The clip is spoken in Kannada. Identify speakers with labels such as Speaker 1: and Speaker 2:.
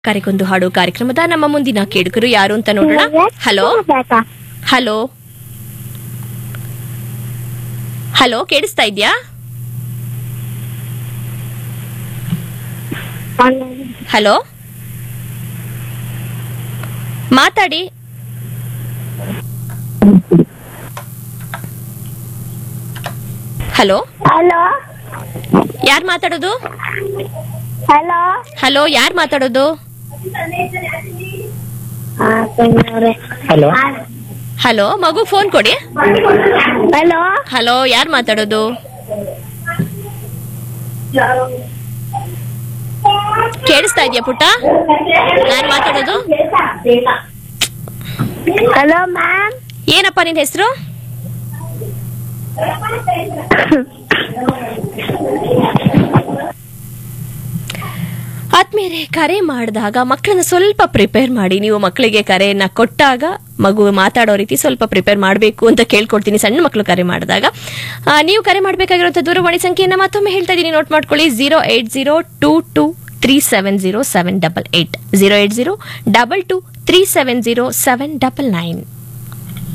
Speaker 1: ಕರೆಗೊಂದು ಹಾಡು ಕಾರ್ಯಕ್ರಮದ ನಮ್ಮ ಮುಂದಿನ ಕೇಳುಗರು ಯಾರು ಅಂತ ನೋಡೋಣ ಹಲೋ ಹಲೋ ಹಲೋ ಕೇಳಿಸ್ತಾ ಇದ್ಯಾ ಹಲೋ ಮಾತಾಡಿ ಹಲೋ
Speaker 2: ಹಲೋ
Speaker 1: ಯಾರು ಮಾತಾಡೋದು
Speaker 2: ಹಲೋ
Speaker 1: ಹಲೋ ಯಾರು ಮಾತಾಡೋದು
Speaker 3: ಹಲೋ
Speaker 1: ಹಲೋ ಮಗು ಫೋನ್ ಕೊಡಿ
Speaker 2: ಹಲೋ
Speaker 1: ಹಲೋ ಯಾರು ಮಾತಾಡೋದು ಕೇಳಿಸ್ತಾ ಇದೆಯಾ ಪುಟ್ಟ ಯಾರು ಮಾತಾಡೋದು
Speaker 2: ಹಲೋ ಮ್ಯಾಮ್
Speaker 1: ಏನಪ್ಪ ನಿನ್ ಹೆಸರು ಆದ್ಮೇಲೆ ಕರೆ ಮಾಡಿದಾಗ ಮಕ್ಕಳನ್ನ ಸ್ವಲ್ಪ ಪ್ರಿಪೇರ್ ಮಾಡಿ ನೀವು ಮಕ್ಕಳಿಗೆ ಕರೆಯನ್ನ ಕೊಟ್ಟಾಗ ಮಗು ಮಾತಾಡೋ ರೀತಿ ಸ್ವಲ್ಪ ಪ್ರಿಪೇರ್ ಮಾಡಬೇಕು ಅಂತ ಕೇಳ್ಕೊಡ್ತೀನಿ ಸಣ್ಣ ಮಕ್ಕಳು ಕರೆ ಮಾಡಿದಾಗ ಆ, ನೀವು ಕರೆ ಮಾಡಬೇಕಾಗಿರುವಂಥ ದೂರವಾಣಿ ಸಂಖ್ಯೆಯನ್ನು ಮತ್ತೊಮ್ಮೆ ಹೇಳ್ತಾ ಇದ್ದೀನಿ ನೋಟ್ ಮಾಡ್ಕೊಳ್ಳಿ zero eight zero two two three seven zero seven double eight zero eight zero double two three seven zero seven double nine